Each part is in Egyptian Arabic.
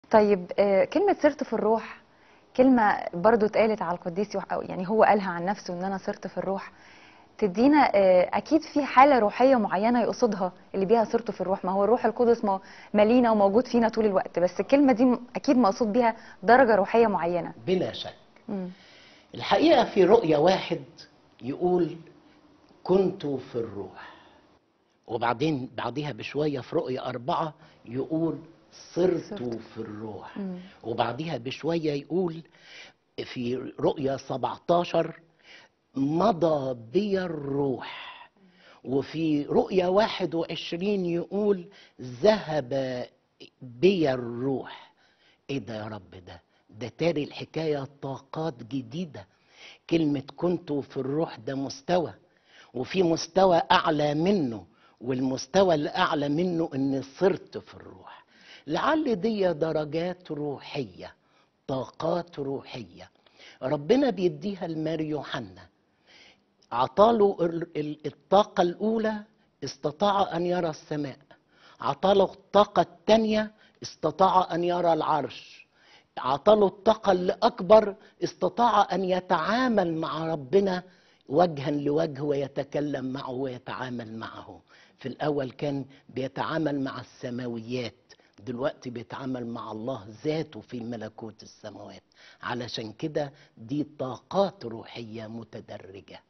طيب آه، كلمة سرت في الروح كلمة برضو اتقالت على القديس يوح أو يعني هو قالها عن نفسه إن أنا سرت في الروح تدينا آه، أكيد في حالة روحية معينة يقصدها اللي بيها سرته في الروح ما هو الروح القدس ما مالينا وموجود فينا طول الوقت بس الكلمة دي م- أكيد مقصود بيها درجة روحية معينة بلا شك مم. الحقيقة في رؤية واحد يقول كنت في الروح وبعدين بعدها بشوية في رؤية أربعة يقول صرت صرت. في الروح مم. وبعدها بشوية يقول في رؤية 17 مضى بي الروح وفي رؤية 21 يقول ذهب بي الروح ايه ده يا رب ده ده تاري الحكاية طاقات جديدة كلمة كنت في الروح ده مستوى وفي مستوى أعلى منه والمستوى الأعلى منه إني صرت في الروح لعل دي درجات روحية طاقات روحية ربنا بيديها لماري يوحنا عطاله ال- ال- الطاقة الأولى استطاع أن يرى السماء عطاله الطاقة الثانية استطاع أن يرى العرش عطاله الطاقة الأكبر استطاع أن يتعامل مع ربنا وجها لوجه ويتكلم معه ويتعامل معه في الأول كان بيتعامل مع السماويات دلوقتي بيتعامل مع الله ذاته في ملكوت السماوات علشان كده دي طاقات روحية متدرجة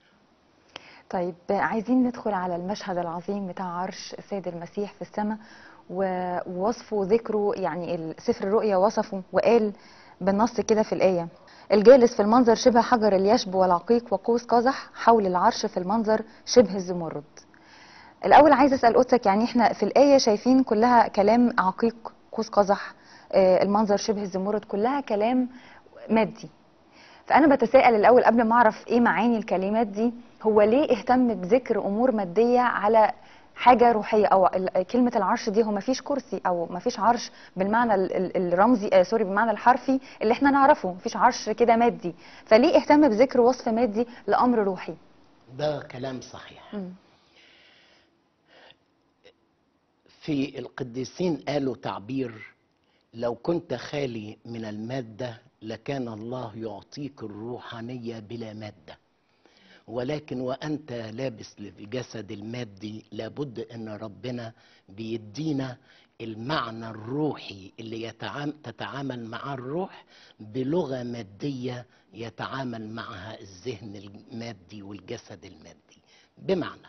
طيب عايزين ندخل على المشهد العظيم بتاع عرش السيد المسيح في السماء و- ووصفه وذكره يعني ال- سفر الرؤيا وصفه وقال بالنص كده في الآية الجالس في المنظر شبه حجر اليشب والعقيق وقوس قزح حول العرش في المنظر شبه الزمرد الأول عايز أسأل قدسك يعني احنا في الآية شايفين كلها كلام عقيق قوس قزح آه، المنظر شبه الزمرد كلها كلام مادي فانا بتساءل الاول قبل ما اعرف ايه معاني الكلمات دي هو ليه اهتم بذكر امور ماديه على حاجه روحيه او ال- كلمه العرش دي هو ما فيش كرسي او ما فيش عرش بالمعنى ال- ال- الرمزي آه سوري بالمعنى الحرفي اللي احنا نعرفه ما فيش عرش كده مادي فليه اهتم بذكر وصف مادي لامر روحي ده كلام صحيح مم. في القديسين قالوا تعبير لو كنت خالي من المادة لكان الله يعطيك الروحانية بلا مادة ولكن وأنت لابس للجسد المادي لابد أن ربنا بيدينا المعنى الروحي اللي يتعام تتعامل مع الروح بلغة مادية يتعامل معها الذهن المادي والجسد المادي بمعنى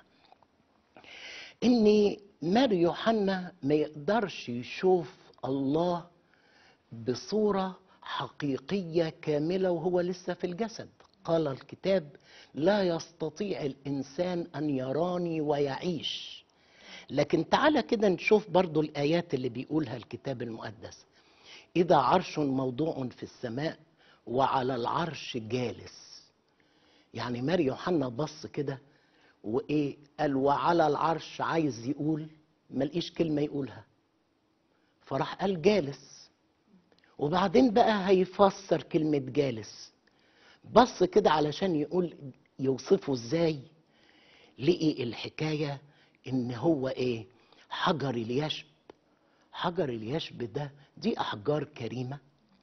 ان ماري يوحنا ما يقدرش يشوف الله بصوره حقيقيه كامله وهو لسه في الجسد قال الكتاب لا يستطيع الانسان ان يراني ويعيش لكن تعالى كده نشوف برضو الايات اللي بيقولها الكتاب المقدس اذا عرش موضوع في السماء وعلى العرش جالس يعني ماري يوحنا بص كده وايه قال وعلى العرش عايز يقول ملقيش كلمه يقولها فراح قال جالس وبعدين بقى هيفسر كلمه جالس بص كده علشان يقول يوصفه ازاي لقي الحكايه ان هو ايه حجر اليشب حجر اليشب ده دي احجار كريمه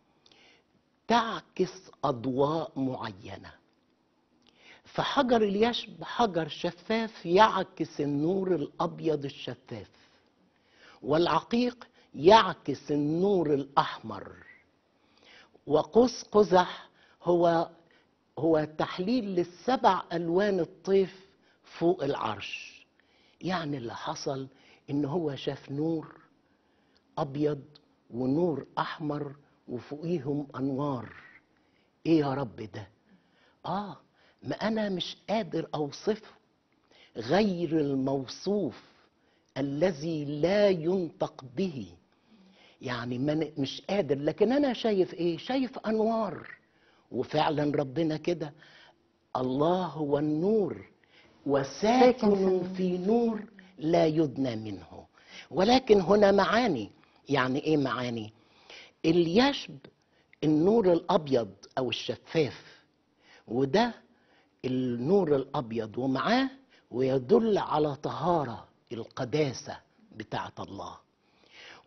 تعكس اضواء معينه فحجر اليشب حجر شفاف يعكس النور الابيض الشفاف والعقيق يعكس النور الاحمر وقوس قزح هو هو تحليل للسبع الوان الطيف فوق العرش يعني اللي حصل ان هو شاف نور ابيض ونور احمر وفوقيهم انوار ايه يا رب ده اه ما انا مش قادر اوصفه غير الموصوف الذي لا ينطق به يعني من مش قادر لكن انا شايف ايه شايف انوار وفعلا ربنا كده الله هو النور ساكن في وساكن النور. في نور لا يدنى منه ولكن هنا معاني يعني ايه معاني اليشب النور الابيض او الشفاف وده النور الابيض ومعاه ويدل على طهاره القداسه بتاعه الله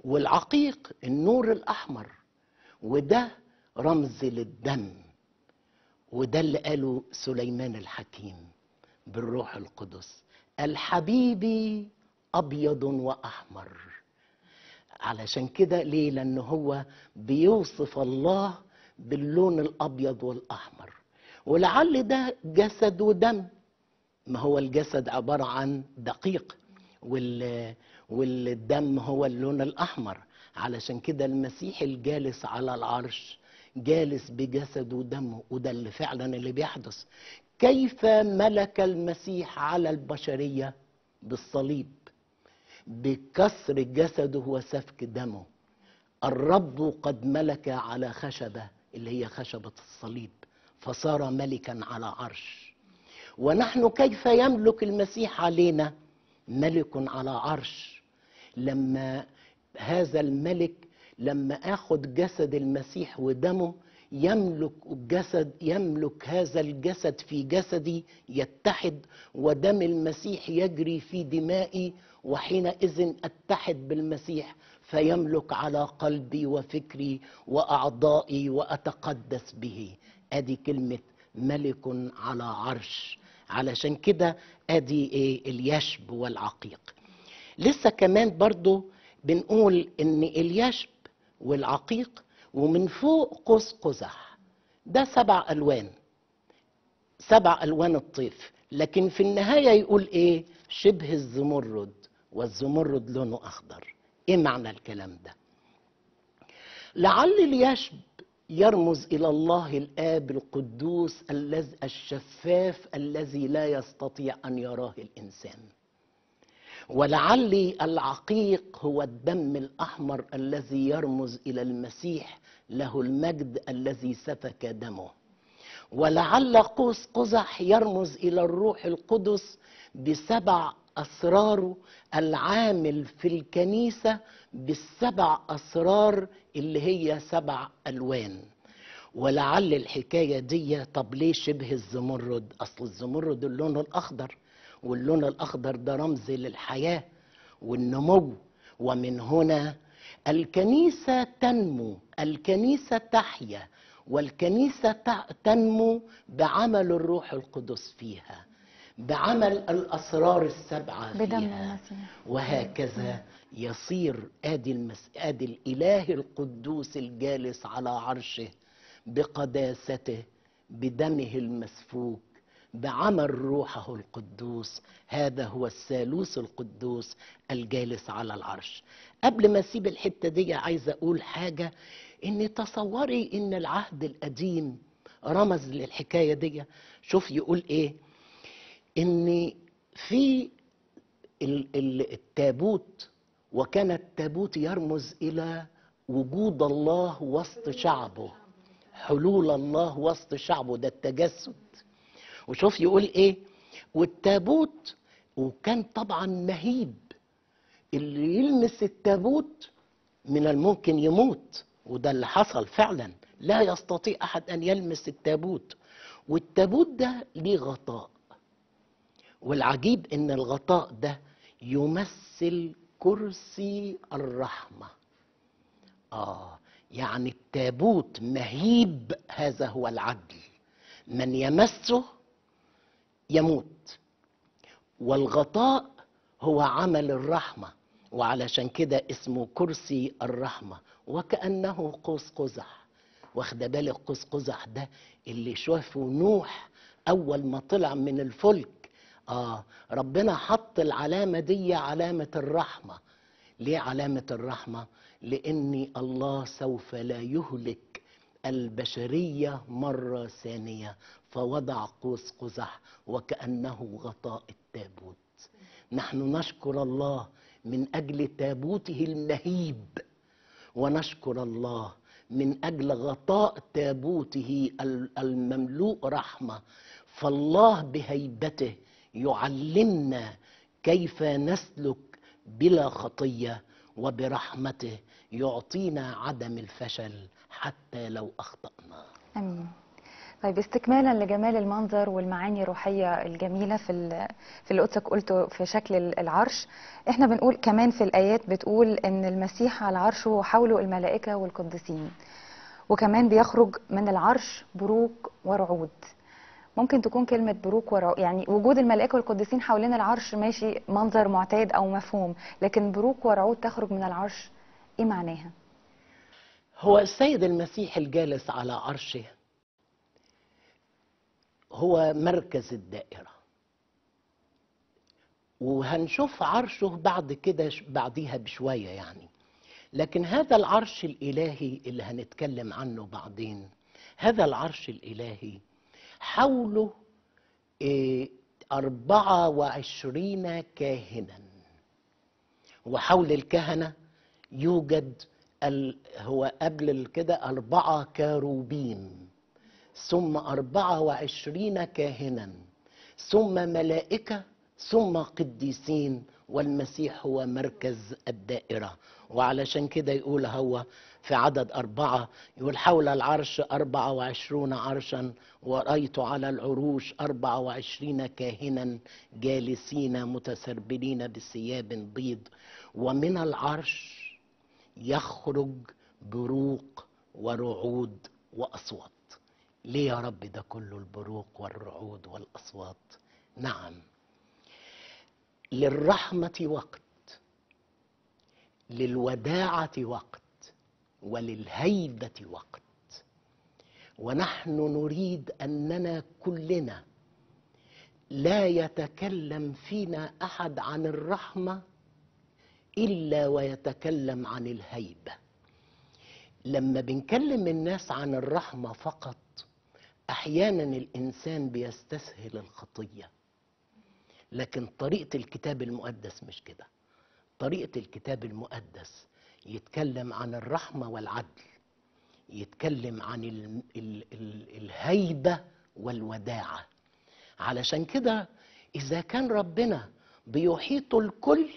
والعقيق النور الأحمر وده رمز للدم وده اللي قاله سليمان الحكيم بالروح القدس الحبيبي أبيض وأحمر علشان كده ليه لأن هو بيوصف الله باللون الأبيض والأحمر ولعل ده جسد ودم ما هو الجسد عبارة عن دقيق وال والدم هو اللون الأحمر علشان كده المسيح الجالس على العرش جالس بجسد ودمه وده اللي فعلا اللي بيحدث كيف ملك المسيح على البشرية بالصليب بكسر جسده وسفك دمه الرب قد ملك على خشبة اللي هي خشبة الصليب فصار ملكا على عرش ونحن كيف يملك المسيح علينا ملك على عرش لما هذا الملك لما اخد جسد المسيح ودمه يملك الجسد يملك هذا الجسد في جسدي يتحد ودم المسيح يجري في دمائي وحينئذ اتحد بالمسيح فيملك على قلبي وفكري واعضائي واتقدس به ادي كلمه ملك على عرش علشان كده ادي ايه اليشب والعقيق لسه كمان برضو بنقول ان اليشب والعقيق ومن فوق قوس قزح ده سبع الوان سبع الوان الطيف لكن في النهايه يقول ايه شبه الزمرد والزمرد لونه اخضر ايه معنى الكلام ده لعل اليشب يرمز الى الله الاب القدوس الذي الشفاف الذي لا يستطيع ان يراه الانسان ولعل العقيق هو الدم الاحمر الذي يرمز الى المسيح له المجد الذي سفك دمه ولعل قوس قزح يرمز الى الروح القدس بسبع اسراره العامل في الكنيسه بالسبع اسرار اللي هي سبع الوان ولعل الحكايه دي طب ليه شبه الزمرد اصل الزمرد اللون الاخضر واللون الاخضر ده رمز للحياه والنمو ومن هنا الكنيسه تنمو الكنيسه تحيا والكنيسه تع- تنمو بعمل الروح القدس فيها بعمل الاسرار السبعه بدم فيها المسيح وهكذا يصير ادي المس... ادي الاله القدوس الجالس على عرشه بقداسته بدمه المسفوك بعمل روحه القدوس هذا هو الثالوث القدوس الجالس على العرش قبل ما اسيب الحته دي عايز اقول حاجه ان تصوري ان العهد القديم رمز للحكايه دي شوف يقول ايه ان في ال- ال- التابوت وكان التابوت يرمز الى وجود الله وسط شعبه حلول الله وسط شعبه ده التجسد وشوف يقول ايه والتابوت وكان طبعا مهيب اللي يلمس التابوت من الممكن يموت وده اللي حصل فعلا لا يستطيع احد ان يلمس التابوت والتابوت ده ليه غطاء والعجيب ان الغطاء ده يمثل كرسي الرحمه اه يعني التابوت مهيب هذا هو العدل من يمسه يموت والغطاء هو عمل الرحمه وعلشان كده اسمه كرسي الرحمه وكانه قوس قزح واخده بالك قوس قزح ده اللي شافه نوح اول ما طلع من الفلك اه ربنا حط العلامه دي علامه الرحمه ليه علامه الرحمه لان الله سوف لا يهلك البشريه مره ثانيه فوضع قوس قزح وكانه غطاء التابوت نحن نشكر الله من اجل تابوته المهيب ونشكر الله من اجل غطاء تابوته ال- المملوء رحمه فالله بهيبته يعلمنا كيف نسلك بلا خطيه وبرحمته يعطينا عدم الفشل حتى لو اخطانا امين طيب استكمالا لجمال المنظر والمعاني الروحية الجميلة في ال- في اللي قدسك قلته في شكل ال- العرش احنا بنقول كمان في الآيات بتقول ان المسيح على عرشه وحوله الملائكة والقديسين وكمان بيخرج من العرش بروق ورعود ممكن تكون كلمة بروق ورعود يعني وجود الملائكة والقديسين حوالين العرش ماشي منظر معتاد أو مفهوم لكن بروق ورعود تخرج من العرش ايه معناها؟ هو السيد المسيح الجالس على عرشه هو مركز الدائرة وهنشوف عرشه بعد كده بعديها بشوية يعني لكن هذا العرش الإلهي اللي هنتكلم عنه بعدين هذا العرش الإلهي حوله إيه، أربعة وعشرين كاهنا وحول الكهنة يوجد ال... هو قبل كده أربعة كاروبيم ثم أربعة وعشرين كاهنا ثم ملائكة ثم قديسين والمسيح هو مركز الدائرة وعلشان كده يقول هو في عدد أربعة يقول حول العرش أربعة وعشرون عرشا ورأيت على العروش أربعة وعشرين كاهنا جالسين متسربلين بثياب بيض ومن العرش يخرج بروق ورعود وأصوات ليه يا رب ده كله البروق والرعود والأصوات نعم للرحمة وقت للوداعة وقت وللهيبة وقت ونحن نريد أننا كلنا لا يتكلم فينا أحد عن الرحمة إلا ويتكلم عن الهيبة لما بنكلم الناس عن الرحمة فقط أحيانا الإنسان بيستسهل الخطية لكن طريقة الكتاب المقدس مش كده طريقة الكتاب المقدس يتكلم عن الرحمة والعدل يتكلم عن ال ال ال الهيبة والوداعة علشان كده إذا كان ربنا بيحيط الكل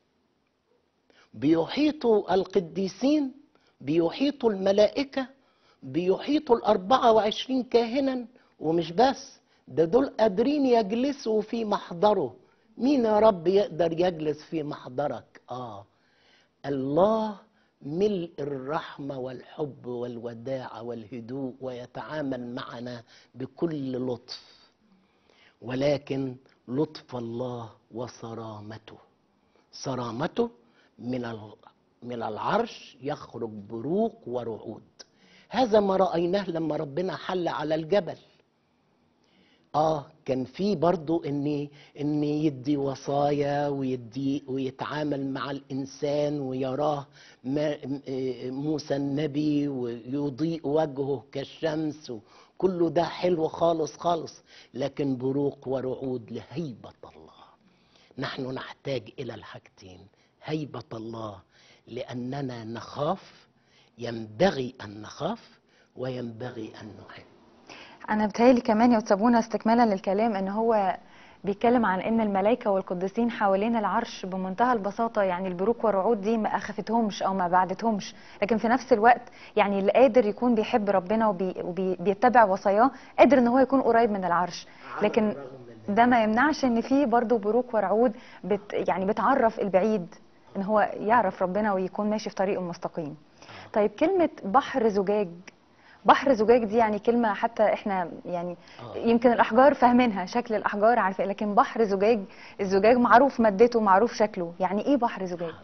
بيحيط القديسين بيحيط الملائكة بيحيط الأربعة وعشرين كاهنا ومش بس ده دول قادرين يجلسوا في محضره مين يا رب يقدر يجلس في محضرك آه الله ملء الرحمة والحب والوداعة والهدوء ويتعامل معنا بكل لطف ولكن لطف الله وصرامته صرامته من ال- من العرش يخرج بروق ورعود هذا ما رأيناه لما ربنا حل على الجبل اه كان في برضو ان ان يدي وصايا ويدي ويتعامل مع الانسان ويراه ما م- موسى النبي ويضيء وجهه كالشمس كله ده حلو خالص خالص لكن بروق ورعود لهيبة الله نحن نحتاج الى الحاجتين هيبة الله لاننا نخاف ينبغي ان نخاف وينبغي ان نحب انا بتهيألي كمان يا تسابونا استكمالا للكلام ان هو بيتكلم عن ان الملائكه والقديسين حوالين العرش بمنتهى البساطه يعني البروق والرعود دي ما اخفتهمش او ما بعدتهمش لكن في نفس الوقت يعني اللي قادر يكون بيحب ربنا وبيتبع وصاياه قادر ان هو يكون قريب من العرش لكن ده ما يمنعش ان في برضه بروق ورعود بت يعني بتعرف البعيد ان هو يعرف ربنا ويكون ماشي في طريقه المستقيم طيب كلمه بحر زجاج بحر زجاج دي يعني كلمة حتى احنا يعني آه. يمكن الأحجار فاهمينها شكل الأحجار عارفة لكن بحر زجاج الزجاج معروف مادته معروف شكله يعني ايه بحر زجاج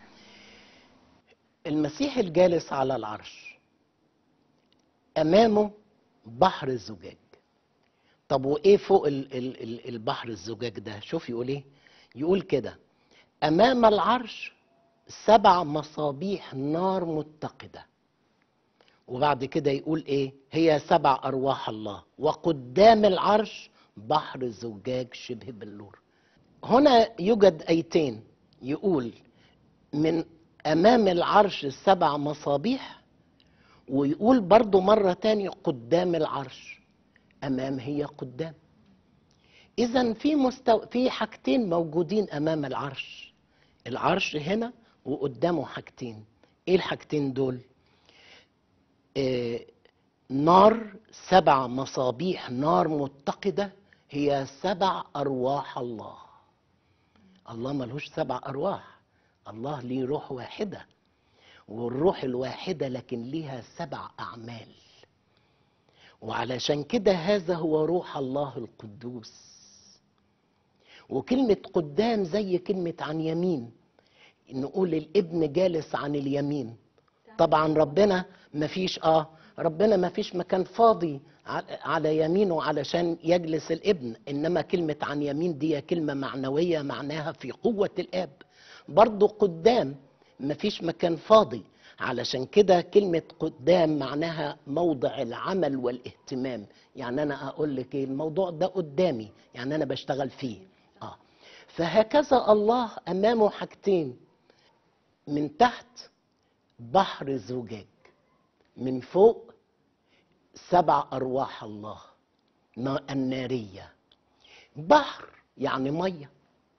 المسيح الجالس على العرش امامه بحر الزجاج طب وايه فوق ال ال ال البحر الزجاج ده شوف يقول ايه يقول كده امام العرش سبع مصابيح نار متقده وبعد كده يقول ايه هي سبع ارواح الله وقدام العرش بحر زجاج شبه بلور هنا يوجد ايتين يقول من امام العرش سبع مصابيح ويقول برضو مرة تانية قدام العرش امام هي قدام اذا في مستو... في حاجتين موجودين امام العرش العرش هنا وقدامه حاجتين ايه الحاجتين دول آه، نار سبع مصابيح نار متقدة هي سبع أرواح الله الله ملهوش سبع أرواح الله ليه روح واحدة والروح الواحدة لكن ليها سبع أعمال وعلشان كده هذا هو روح الله القدوس وكلمة قدام زي كلمة عن يمين نقول الابن جالس عن اليمين طبعا ربنا مفيش اه ربنا مفيش مكان فاضي ع- على يمينه علشان يجلس الابن انما كلمة عن يمين دي كلمة معنوية معناها في قوة الاب برضو قدام مفيش مكان فاضي علشان كده كلمة قدام معناها موضع العمل والاهتمام يعني أنا أقول لك إيه الموضوع ده قدامي يعني أنا بشتغل فيه آه فهكذا الله أمامه حاجتين من تحت بحر زجاج من فوق سبع أرواح الله نا- النارية بحر يعني مية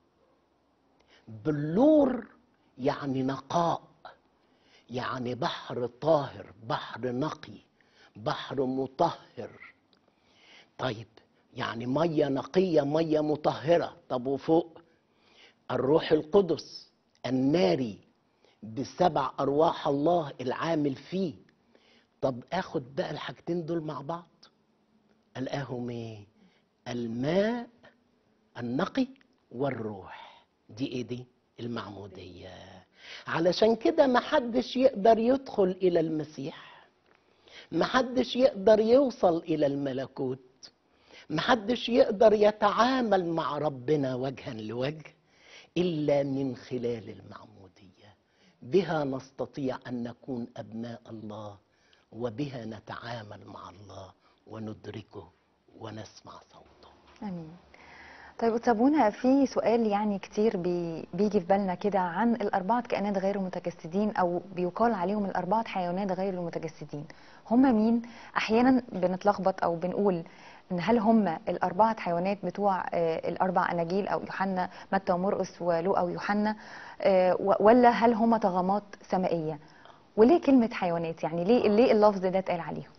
بلور يعني نقاء يعني بحر طاهر بحر نقي بحر مطهر طيب يعني ميه نقيه ميه مطهره طب وفوق الروح القدس الناري بسبع ارواح الله العامل فيه طب اخد بقى الحاجتين دول مع بعض الاقيهم ايه الماء النقي والروح دي ايه دي المعموديه علشان كده محدش يقدر يدخل الى المسيح محدش يقدر يوصل الى الملكوت محدش يقدر يتعامل مع ربنا وجها لوجه الا من خلال المعموديه بها نستطيع ان نكون ابناء الله وبها نتعامل مع الله وندركه ونسمع صوته امين طيب وتسابونا في سؤال يعني كتير بي بيجي في بالنا كده عن الأربعة كائنات غير متجسدين أو بيقال عليهم الأربعة حيوانات غير المتجسدين هم مين؟ أحيانا بنتلخبط أو بنقول إن هل هم الأربعة حيوانات بتوع آه، الأربع أناجيل أو يوحنا متى ومرقس ولوقا ويوحنا آه، و- ولا هل هم طغمات سمائية؟ وليه كلمة حيوانات؟ يعني ليه ليه اللفظ ده اتقال عليهم؟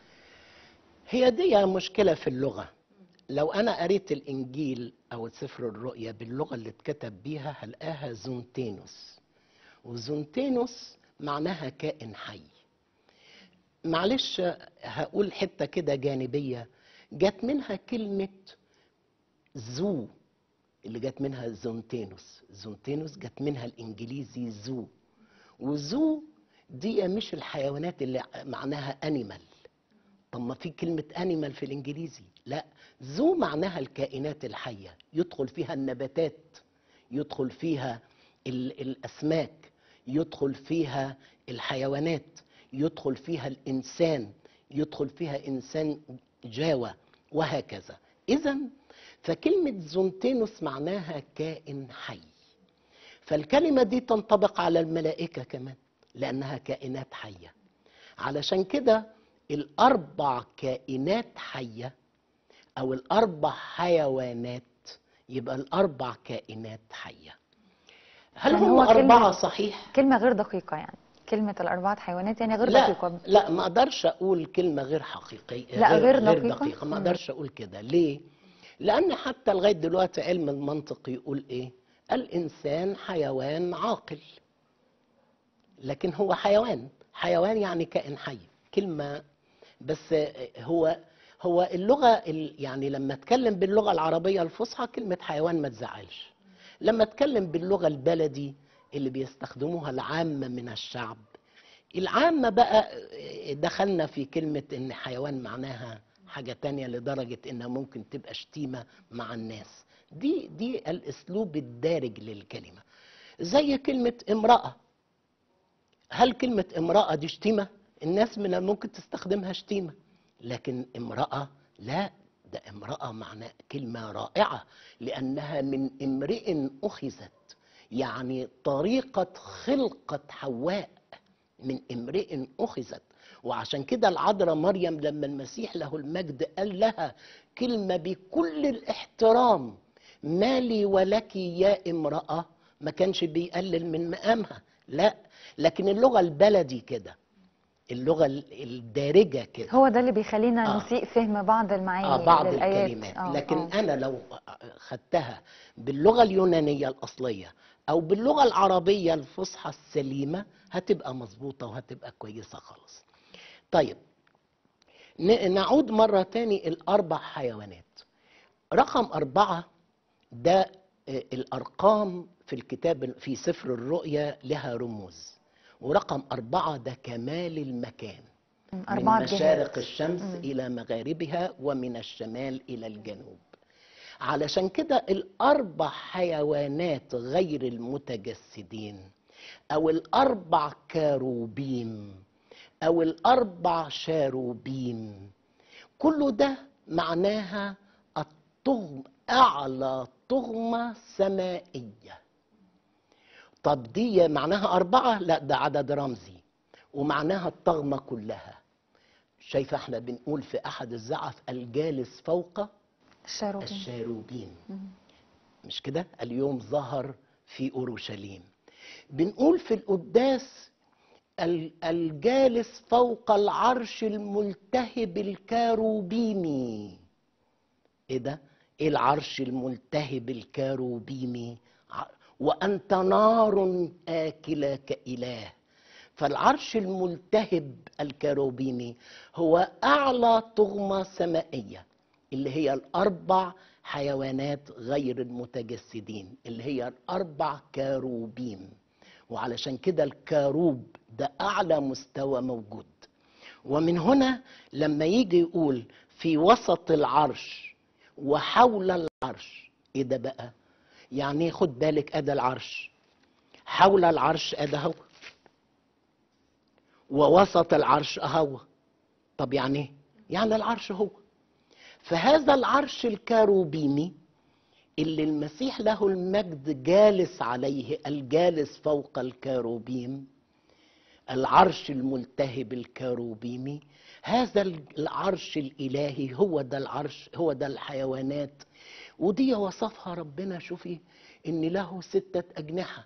هي دي مشكلة في اللغة لو أنا قريت الإنجيل أو سفر الرؤيا باللغة اللي اتكتب بيها هلقاها زونتينوس وزونتينوس معناها كائن حي معلش هقول حتة كده جانبية جت منها كلمة زو اللي جت منها زونتينوس زونتينوس جت منها الإنجليزي زو وزو دي مش الحيوانات اللي معناها أنيمال طب ما في كلمة أنيمال في الإنجليزي لا زو معناها الكائنات الحية يدخل فيها النباتات يدخل فيها ال- الأسماك يدخل فيها الحيوانات يدخل فيها الإنسان يدخل فيها إنسان جاوة وهكذا إذا فكلمة زونتينوس معناها كائن حي فالكلمة دي تنطبق على الملائكة كمان لأنها كائنات حية علشان كده الأربع كائنات حية أو الأربع حيوانات يبقى الأربع كائنات حية هل يعني هم هو كلمة- أربعة صحيح؟ كلمة غير دقيقة يعني كلمة الأربعة حيوانات يعني غير لا دقيقة لا ما اقدرش اقول كلمه غير حقيقيه لا، غير غير دقيقة؟ دقيقه ما مم. اقدرش اقول كده ليه لان حتى لغايه دلوقتي علم المنطق يقول ايه الانسان حيوان عاقل لكن هو حيوان حيوان يعني كائن حي كلمه بس هو هو اللغه ال- يعني لما اتكلم باللغه العربيه الفصحى كلمه حيوان ما تزعلش لما اتكلم باللغه البلدي اللي بيستخدموها العامه من الشعب العامة بقى دخلنا في كلمة إن حيوان معناها حاجة تانية لدرجة إنها ممكن تبقى شتيمة مع الناس دي دي الأسلوب الدارج للكلمة زي كلمة امرأة هل كلمة امرأة دي شتيمة؟ الناس من الممكن تستخدمها شتيمة لكن امرأة لا ده امرأة معنى كلمة رائعة لأنها من امرئ أخذت يعني طريقة خلقة حواء من امرئ أخذت وعشان كده العذراء مريم لما المسيح له المجد قال لها كلمة بكل الاحترام ما لي ولك يا امرأة ما كانش بيقلل من مقامها لا لكن اللغة البلدي كده اللغه ال- الدارجه كده هو ده اللي بيخلينا آه. نسيء فهم بعض المعاني آه بعض للآيات الكلمات آه، لكن آه. انا لو خدتها باللغه اليونانيه الاصليه او باللغه العربيه الفصحى السليمه هتبقى مظبوطه وهتبقى كويسه خالص طيب ن- نعود مره تاني الاربع حيوانات رقم أربعة ده آه، الأرقام في الكتاب في سفر الرؤيا لها رموز ورقم أربعة ده كمال المكان مم، من أربعة مشارق جهات الشمس مم. إلى مغاربها ومن الشمال إلى الجنوب علشان كده الأربع حيوانات غير المتجسدين أو الأربع كاروبيم أو الأربع شاروبيم كل ده معناها الطغم أعلى طغمة سمائية طب دي معناها أربعة؟ لا ده عدد رمزي ومعناها الطغمة كلها شايفة احنا بنقول في أحد الزعف الجالس فوق الشاروبين الشاروبين مم. مش كده اليوم ظهر في أورشليم بنقول في القداس ال- الجالس فوق العرش الملتهب الكاروبيمي ايه ده ايه العرش الملتهب الكاروبيمي ع- وانت نار اكله كاله فالعرش الملتهب الكاروبيمي هو اعلى طغمه سمائيه اللي هي الاربع حيوانات غير المتجسدين اللي هي الاربع كاروبيم وعلشان كده الكاروب ده اعلى مستوى موجود ومن هنا لما يجي يقول في وسط العرش وحول العرش ايه ده بقى يعني خد بالك ادى العرش حول العرش ادى هو ووسط العرش اهو طب يعني ايه يعني العرش هو فهذا العرش الكاروبيمي اللي المسيح له المجد جالس عليه الجالس فوق الكاروبيم العرش الملتهب الكاروبيمي هذا العرش الالهي هو ده العرش هو ده الحيوانات ودي وصفها ربنا شوفي ان له سته اجنحه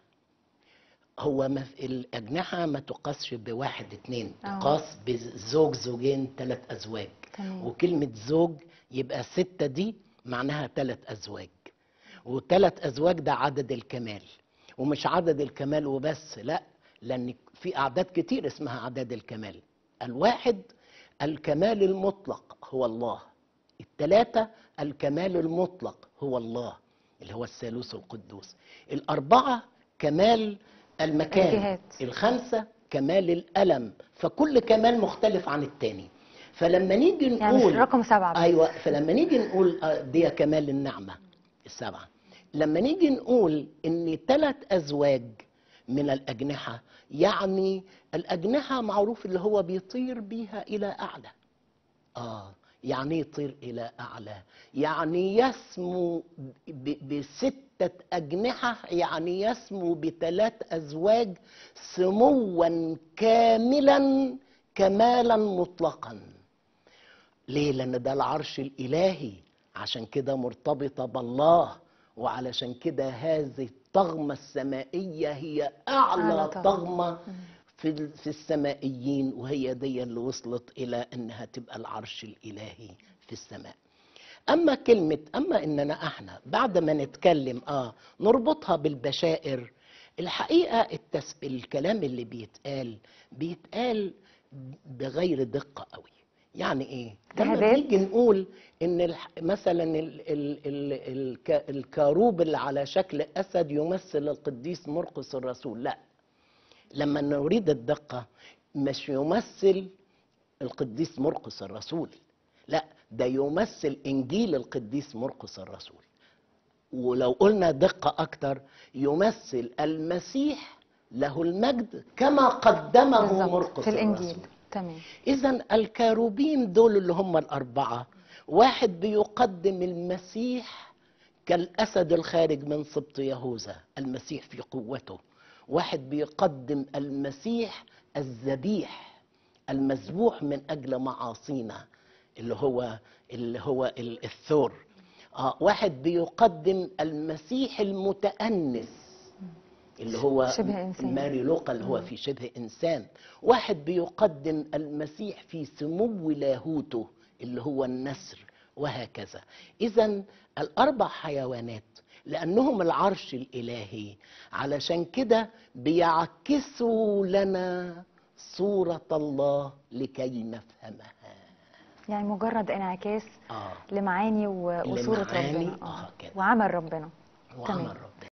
هو ما في الاجنحه ما تقاسش بواحد اتنين آه. تقاس بزوج زوجين ثلاث ازواج تمام وكلمه زوج يبقى سته دي معناها ثلاث ازواج وثلاث ازواج ده عدد الكمال ومش عدد الكمال وبس لا لان في اعداد كتير اسمها اعداد الكمال الواحد الكمال المطلق هو الله الثلاثه الكمال المطلق هو الله اللي هو الثالوث القدوس الاربعه كمال المكان الجهات. الخمسه كمال الالم فكل كمال مختلف عن التاني فلما نيجي نقول يعني مش رقم سبعة بس. ايوه فلما نيجي نقول آه، دي كمال النعمه السبعه لما نيجي نقول ان ثلاث ازواج من الاجنحه يعني الاجنحه معروف اللي هو بيطير بيها الى اعلى اه يعني إيه يطير الى اعلى يعني يسمو ب- بسته اجنحه يعني يسمو بثلاث ازواج سموا كاملا كمالا مطلقا ليه لان ده العرش الالهي عشان كده مرتبطه بالله وعلشان كده هذه الطغمه السمائيه هي اعلى أعلى طغمة. طغمه في ال- في السمائيين وهي دي اللي وصلت الى انها تبقى العرش الالهي في السماء اما كلمه اما اننا احنا بعد ما نتكلم اه نربطها بالبشائر الحقيقه التس... الكلام اللي بيتقال بيتقال بغير دقه قوي يعني ايه لما اجتهادات؟ بنيجي نقول ان الح... مثلا ال... ال... ال... الك... الكاروب اللي على شكل اسد يمثل القديس مرقس الرسول لا لما نريد الدقة مش يمثل القديس مرقس الرسول لا ده يمثل إنجيل القديس مرقس الرسول ولو قلنا دقة أكتر يمثل المسيح له المجد كما قدمه بالظبط مرقس في الإنجيل الرسول تمام إذا الكاروبين دول اللي هم الأربعة واحد بيقدم المسيح كالأسد الخارج من سبط يهوذا المسيح في قوته واحد بيقدم المسيح الذبيح المذبوح من أجل معاصينا اللي هو اللي هو ال- الثور آه واحد بيقدم المسيح المتأنس اللي هو شبه إنسان. ماري لوقا اللي هو في شبه انسان واحد بيقدم المسيح في سمو لاهوته اللي هو النسر وهكذا اذا الاربع حيوانات لانهم العرش الالهي علشان كده بيعكسوا لنا صوره الله لكي نفهمها يعني مجرد انعكاس اه لمعاني و- وصورة لمعاني، ربنا آه، كده. وعمل ربنا وعمل تمام. ربنا